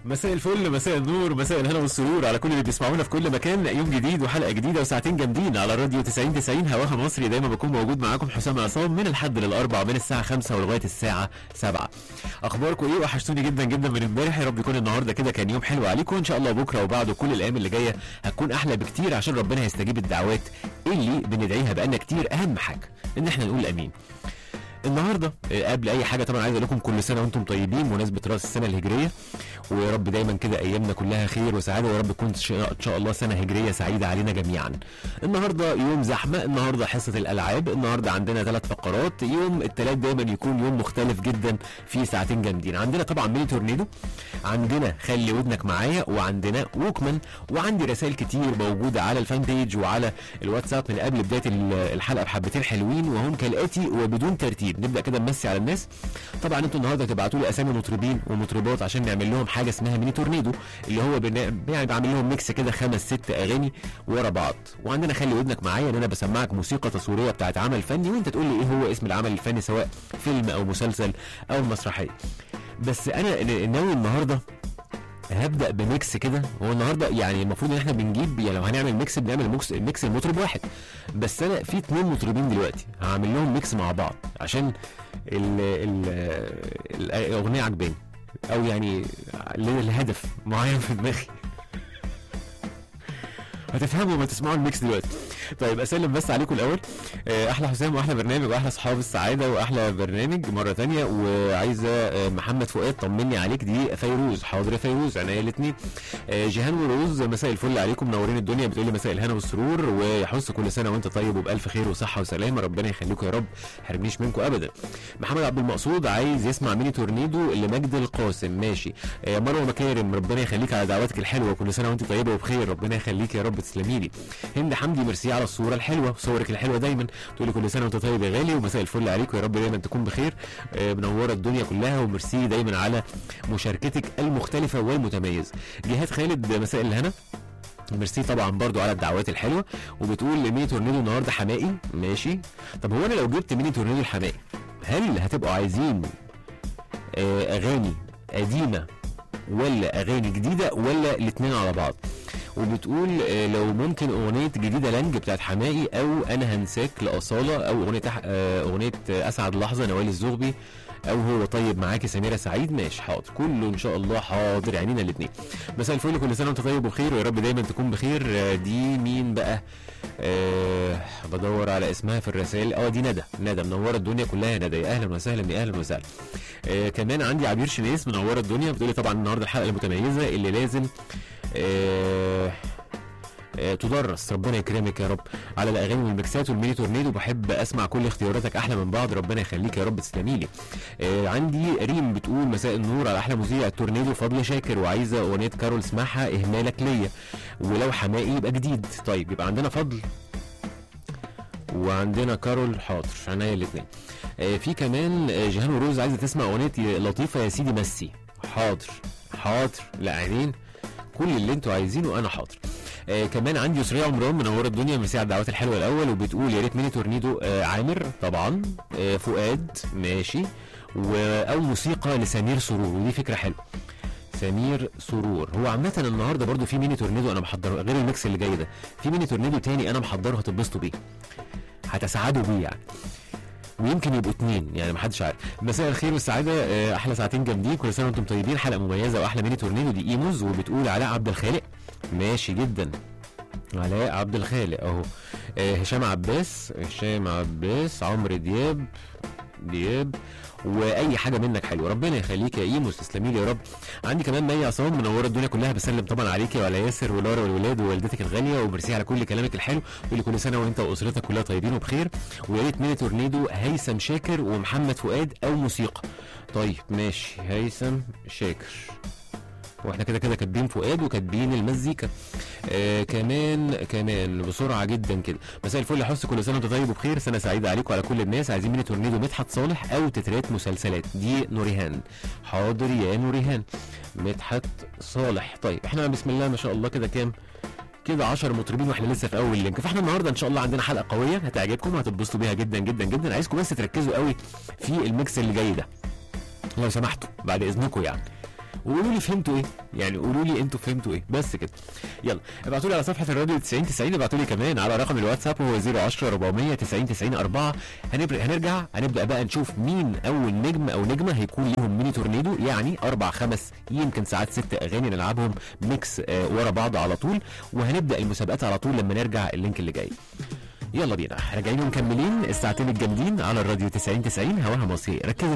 مساء الفل مساء النور مساء الهنا والسرور على كل اللي بيسمعونا في كل مكان يوم جديد وحلقه جديده وساعتين جامدين على راديو 90 90 هواها مصري دايما بكون موجود معاكم حسام عصام من الحد للاربع من الساعه 5 ولغايه الساعه 7 اخباركم ايه وحشتوني جدا جدا من امبارح يا رب يكون النهارده كده كان يوم حلو عليكم وان شاء الله بكره وبعده كل الايام اللي جايه هتكون احلى بكتير عشان ربنا يستجيب الدعوات اللي بندعيها بقالنا كتير اهم حاجه ان احنا نقول امين النهارده آه، قبل اي حاجه طبعا عايز اقول لكم كل سنه وانتم طيبين بمناسبه راس السنه الهجريه ويا رب دايما كده ايامنا كلها خير وسعاده ويا رب تكون ش- ان شاء الله سنه هجريه سعيده علينا جميعا. النهارده يوم زحمه، النهارده حصه الالعاب، النهارده عندنا ثلاث فقرات، يوم الثلاث دايما يكون يوم مختلف جدا في ساعتين جامدين، عندنا طبعا ميني تورنيدو، عندنا خلي ودنك معايا وعندنا ووكمان وعندي رسائل كتير موجوده على الفان بيج وعلى الواتساب من قبل بدايه ال- الحلقه بحبتين حلوين وهم كالاتي وبدون ترتيب نبدا كده نمسي على الناس طبعا انتوا النهارده تبعتوا لي اسامي مطربين ومطربات عشان نعمل لهم حاجه اسمها ميني تورنيدو اللي هو بنا... يعني بعمل لهم ميكس كده خمس ست اغاني ورا بعض وعندنا خلي ودنك معايا ان انا بسمعك موسيقى تصويريه بتاعت عمل فني وانت تقول لي ايه هو اسم العمل الفني سواء فيلم او مسلسل او مسرحيه بس انا ن- ناوي النهارده هبدا بميكس كده هو النهارده يعني المفروض ان احنا بنجيب يعني لو هنعمل ميكس بنعمل ميكس ميكس المطرب واحد بس انا في اتنين مطربين دلوقتي هعمل لهم ميكس مع بعض عشان ال ال ال- الاغنيه عجباني او يعني الهدف معين في دماغي هتفهموا ما تسمعوا الميكس دلوقتي طيب اسلم بس عليكم الاول آه، احلى حسام واحلى برنامج واحلى اصحاب السعاده واحلى برنامج مره تانية وعايزه آه، محمد فؤاد طمني عليك دي فيروز حاضر يا فيروز عينيا الاثنين جيهان وروز مساء الفل عليكم منورين الدنيا بتقولي مساء الهنا والسرور ويحس كل سنه وانت طيب وبالف خير وصحه وسلامه ربنا يخليكم يا رب حرمنيش منكم ابدا محمد عبد المقصود عايز يسمع ميني تورنيدو لمجد القاسم ماشي آه، مروه مكارم ربنا يخليك على دعواتك الحلوه كل سنه وانت طيبه وبخير ربنا يخليك يا رب تسلمي لي هند حمدي ميرسي على الصوره الحلوه صورك الحلوه دايما تقولي كل سنه وانت طيب يا غالي ومساء الفل عليك ويا رب دايما تكون بخير آه، منوره الدنيا كلها وميرسي دايما على مشاركتك المختلفه والمتميز جهاد خالد مساء الهنا ميرسي طبعا برضو على الدعوات الحلوه وبتقول ميني تورنيدو النهارده حمائي ماشي طب هو انا لو جبت ميني تورنيدو الحمائي هل هتبقوا عايزين آه، اغاني قديمه ولا اغاني جديده ولا الاثنين على بعض وبتقول آه، لو ممكن اغنيه جديده لانج بتاعت حمائي او انا هنساك لاصاله او اغنيه أح- آه، اغنيه آه، اسعد لحظه نوال الزغبي او هو طيب معاكي سميره سعيد ماشي حاضر كله ان شاء الله حاضر عينينا الاثنين مساء الفل كل سنه وانت طيب وبخير ويا رب دايما تكون بخير آه، دي مين بقى آه بدور على اسمها في الرسائل اه دي ندى ندى منوره الدنيا كلها يا ندى يا اهلا وسهلا يا اهلا وسهلا آه كمان عندي عبير شنيس منوره الدنيا بتقولي طبعا النهارده الحلقه المتميزه اللي لازم آه آه، تدرس ربنا يكرمك يا رب على الاغاني والميكسات والميني تورنيدو بحب اسمع كل اختياراتك احلى من بعض ربنا يخليك يا رب تسلمي لي آه عندي ريم بتقول مساء النور على احلى مذيع التورنيدو فضل شاكر وعايزه اغنيه كارول اسمعها اهمالك ليا ولو حمائي يبقى جديد طيب يبقى عندنا فضل وعندنا كارول حاضر عينيا الاثنين آه في كمان آه، جيهان وروز عايزه تسمع اغنيه يا لطيفه يا سيدي مسي حاضر حاضر لا عينين كل اللي انتوا عايزينه انا حاضر آه كمان عندي يسرية عمران منوره الدنيا ميرسي على الدعوات الحلوه الاول وبتقول يا ريت ميني تورنيدو آه عامر طبعا آه فؤاد ماشي و او موسيقى لسمير سرور ودي فكره حلوه سمير سرور هو عامة النهارده برضو في ميني تورنيدو انا محضره غير الميكس اللي جاي ده في ميني تورنيدو تاني انا محضره هتتبسطوا بيه هتسعدوا بيه يعني ويمكن يبقوا اتنين يعني محدش عارف مساء الخير والسعاده آه، احلى ساعتين جامدين كل سنه وانتم طيبين حلقه مميزه واحلى ميني تورنيدو دي ايموز وبتقول علاء عبد الخالق ماشي جدا علاء عبد الخالق اهو آه، هشام عباس هشام عباس عمرو دياب دياب واي حاجه منك حلوه ربنا يخليك يا ايموس تسلمي لي يا رب عندي كمان مي عصام منوره الدنيا كلها بسلم طبعا عليكي وعلى ياسر ولارا والولاد ووالدتك الغاليه وميرسي على كل كلامك الحلو تقولي كل سنه وانت واسرتك كلها طيبين وبخير ويا ريت ميني تورنيدو هيثم شاكر ومحمد فؤاد او موسيقى طيب ماشي هيثم شاكر واحنا كده كده كاتبين فؤاد وكاتبين المزيكا آه كمان كمان بسرعه جدا كده مساء الفل يا حس كل سنه وانت طيب وبخير سنه سعيده عليكم وعلى كل الناس عايزين ميني تورنيدو مدحت صالح او تترات مسلسلات دي نوريهان حاضر يا نوريهان مدحت صالح طيب احنا بسم الله ما شاء الله كده كام كده 10 مطربين واحنا لسه في اول لينك فاحنا النهارده ان شاء الله عندنا حلقه قويه هتعجبكم وهتتبسطوا بيها جدا جدا جدا عايزكم بس تركزوا قوي في الميكس اللي جاي ده لو سمحتوا بعد اذنكم يعني وقولوا لي فهمتوا ايه يعني قولوا لي انتوا فهمتوا ايه بس كده يلا ابعتوا لي على صفحه الراديو 90 90 ابعتوا لي كمان على رقم الواتساب هو 010 400 90 90 4 هنبدا هنرجع هنبدا بقى نشوف مين اول نجم او نجمه هيكون ليهم ميني تورنيدو يعني اربع خمس يمكن ساعات ست اغاني نلعبهم ميكس آه ورا بعض على طول وهنبدا المسابقات على طول لما نرجع اللينك اللي جاي يلا بينا راجعين ومكملين الساعتين الجامدين على الراديو 90 90 هواها مصري ركزوا